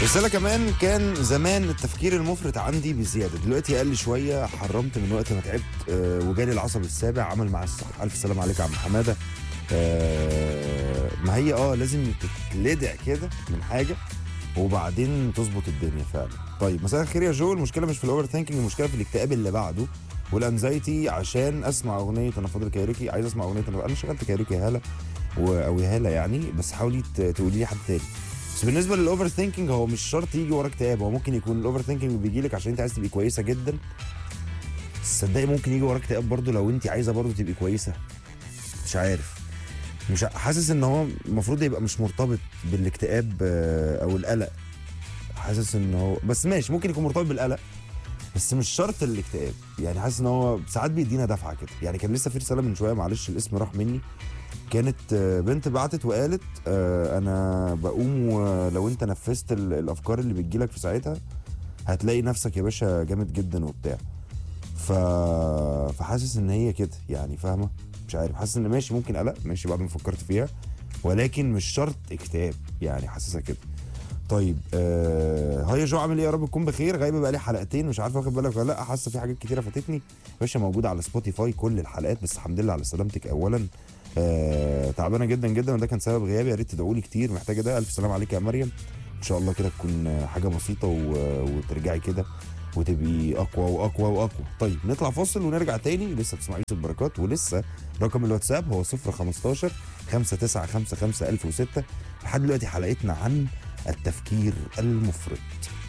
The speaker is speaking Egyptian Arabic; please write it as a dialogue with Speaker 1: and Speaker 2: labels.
Speaker 1: رسالة كمان كان زمان التفكير المفرط عندي بزيادة دلوقتي قل شوية حرمت من وقت ما تعبت آه، وجالي العصب السابع عمل مع الصح ألف سلام عليك يا عم حمادة آه، ما هي اه لازم تتلدع كده من حاجة وبعدين تظبط الدنيا فعلا طيب مساء الخير يا جو المشكلة مش في الاوفر ثينكينج المشكلة في الاكتئاب اللي بعده والانزايتي عشان اسمع اغنية انا فاضل كايروكي عايز اسمع اغنية انا انا شغلت كايروكي يا هلا و- او يا هلا يعني بس حاولي ت- تقولي لي حد تاني بس بالنسبه للاوفر ثينكينج هو مش شرط يجي ورا اكتئاب هو ممكن يكون الاوفر ثينكينج بيجي لك عشان انت عايز تبقي كويسه جدا بس صدقني ممكن يجي ورا اكتئاب برضه لو انت عايزه برضه تبقي كويسه مش عارف مش ع- حاسس ان هو المفروض يبقى مش مرتبط بالاكتئاب آه، او القلق حاسس ان هو بس ماشي ممكن يكون مرتبط بالقلق بس مش شرط الاكتئاب يعني حاسس ان هو ساعات بيدينا دفعه كده يعني كان لسه في رساله من شويه معلش الاسم راح مني كانت آه، بنت بعتت وقالت آه، انا بقوم ولو انت نفذت ال- الافكار اللي بتجيلك في ساعتها هتلاقي نفسك يا باشا جامد جدا وبتاع ف... فحاسس ان هي كده يعني فاهمه مش عارف حاسس ان ماشي ممكن قلق ماشي بعد ما فكرت فيها ولكن مش شرط اكتئاب يعني حاسسها كده طيب آه هيا جو عامل ايه يا رب تكون بخير غايبه بقالي حلقتين مش عارف واخد بالك ولا لا حاسه في حاجات كتيره فاتتني يا باشا موجوده على سبوتيفاي كل الحلقات بس الحمد لله على سلامتك اولا آه تعبانه جدا جدا وده كان سبب غيابي يا ريت تدعوا لي كتير محتاجه ده الف سلام عليك يا مريم ان شاء الله كده تكون آه، حاجه بسيطه و... وترجعي كده وتبقي اقوى واقوى واقوى طيب نطلع فاصل ونرجع تاني لسه بتسمع يوسف بركات ولسه رقم الواتساب هو 015 5955006 لحد دلوقتي حلقتنا عن التفكير المفرط